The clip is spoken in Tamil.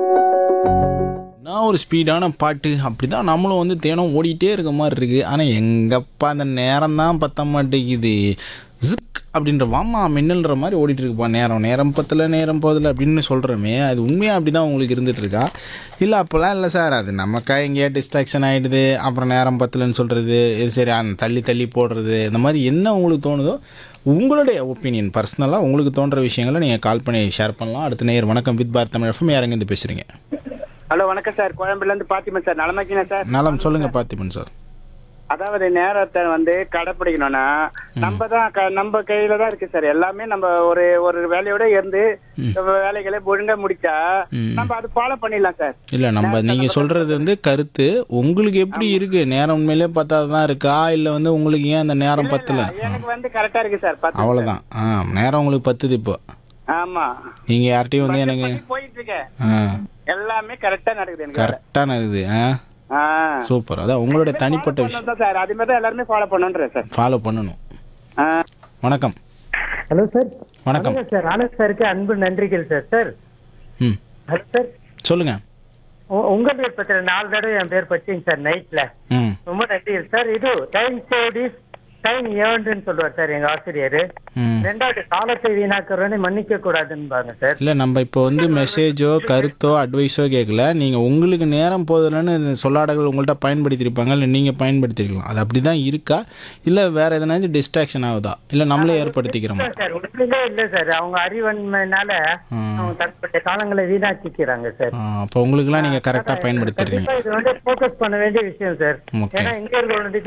நான் ஒரு ஸ்பீடான பாட்டு அப்படி தான் நம்மளும் வந்து தேனம் ஓடிட்டே இருக்க மாதிரி இருக்குது ஆனால் எங்கப்பா அந்த நேரம் தான் பத்த மாட்டேங்குது ஜிக் அப்படின்ற வாமா மின்னல்ன்ற மாதிரி ஓடிட்டு இருக்குப்பா நேரம் நேரம் பத்தல நேரம் போதில்லை அப்படின்னு சொல்கிறோமே அது உண்மையாக அப்படி தான் உங்களுக்கு இருந்துட்டு இருக்கா இல்லை அப்போல்லாம் இல்லை சார் அது நமக்கா எங்கேயா டிஸ்ட்ராக்ஷன் ஆகிடுது அப்புறம் நேரம் பத்தலைன்னு சொல்கிறது இது சரி அ, தள்ளி தள்ளி போடுறது இந்த மாதிரி என்ன உங்களுக்கு தோணுதோ உங்களுடைய ஒப்பீனியன் பர்சனலாக உங்களுக்கு தோன்ற விஷயங்களை நீங்கள் கால் பண்ணி ஷேர் பண்ணலாம் அடுத்த நேர் வணக்கம் வித் பாரத் தமிழ் எஃப்எம் யாருங்க பேசுகிறீங்க ஹலோ வணக்கம் சார் கோயம்புல இருந்து பாத்திமன் சார் நலமாக்கினா சார் நலம் சொல்லுங்க பார்த்திபன் சார் அதாவது நேரத்தை வந்து கடைப்பிடிக்கணும்னா நம்ம தான் க- நம்ம கையில தான் இருக்கு சார் எல்லாமே நம்ம ஒரு ஒரு வேலையோட இருந்து வேலைகளை ஒழுங்கா முடிச்சா நம்ம அது ஃபாலோ பண்ணிடலாம் சார் இல்லை நம்ம நீங்கள் சொல்கிறது வந்து கருத்து உங்களுக்கு எப்படி இருக்கு நேரம் உண்மையிலே பார்த்தா தான் இருக்கா இல்லை வந்து உங்களுக்கு ஏன் அந்த நேரம் பத்தல எனக்கு வந்து கரெக்டா இருக்கு சார் பத்து அவ்வளோதான் ஆ நேரம் உங்களுக்கு பத்துது இப்போ ஆமா நீங்கள் யார்கிட்டயும் வந்து எனக்கு பண்ணி போயிட்டு இருக்கேன் ஆ எல்லாமே கரெக்டா நடக்குது எனக்கு வேலை. கரெக்டாக நடக்குது ஆ ஆ சூப்பர் அதான் உங்களுடைய தனிப்பட்ட விஷயம் பண்ணணும் தான் சார் அது மாதிரி தான் எல்லாருமே ஃபாலோ பண்ணுன்றேன் சார் ஃபாலோ பண்ணணும் ஆ வணக்கம் ஹலோ சார் வணக்கம் வணக்கம் சார் ஆனந்த் சாருக்கு அன்பு நன்றிகள் sir sir hmm hello sir சொல்லுங்கள் உ- உங்க பேர் பத்திர நாலு தடவை என் பேர் பச்சிங்க சார் நைட்ல ம் ரொம்ப நன்றிகள் சார் இது டைம் சேவ் இஸ் டைம் ஏர்ன்டுன்னு சொல்லுவார் சார் எங்க ஆசிரியர் ம் ரெண்டாவது காலத்தை வீணாக்குறவனே மன்னிக்க கூடாதுன்னு சார் இல்லை நம்ம இப்போ வந்து மெசேஜோ கருத்தோ அட்வைஸோ கேட்கல நீங்கள் உங்களுக்கு நேரம் போதில்லைன்னு சொல்லாடங்கள் உங்கள்கிட்ட பயன்படுத்தியிருப்பாங்க இல்லை நீங்கள் பயன்படுத்திருக்கலாம் அது அப்படி தான் இருக்கா இல்லை வேறு எதனாச்சும் டிஸ்ட்ராக்ஷன் ஆகுதா இல்லை நம்மளே ஏற்படுத்திக்கிறோமா சார் உண்மையிலே இல்ல சார் அவங்க அறிவன்மைனால அவங்க தற்பட்ட காலங்களை வீணாக்கிக்கிறாங்க சார் அப்போ உங்களுக்குலாம் நீங்கள் கரெக்டாக பயன்படுத்திடுறீங்க கண்டிப்பா இது வந்து ஃபோக்கஸ் பண்ண வேண்டிய விஷயம் சார் ஓகே ஏன்னா இங்க இருக்க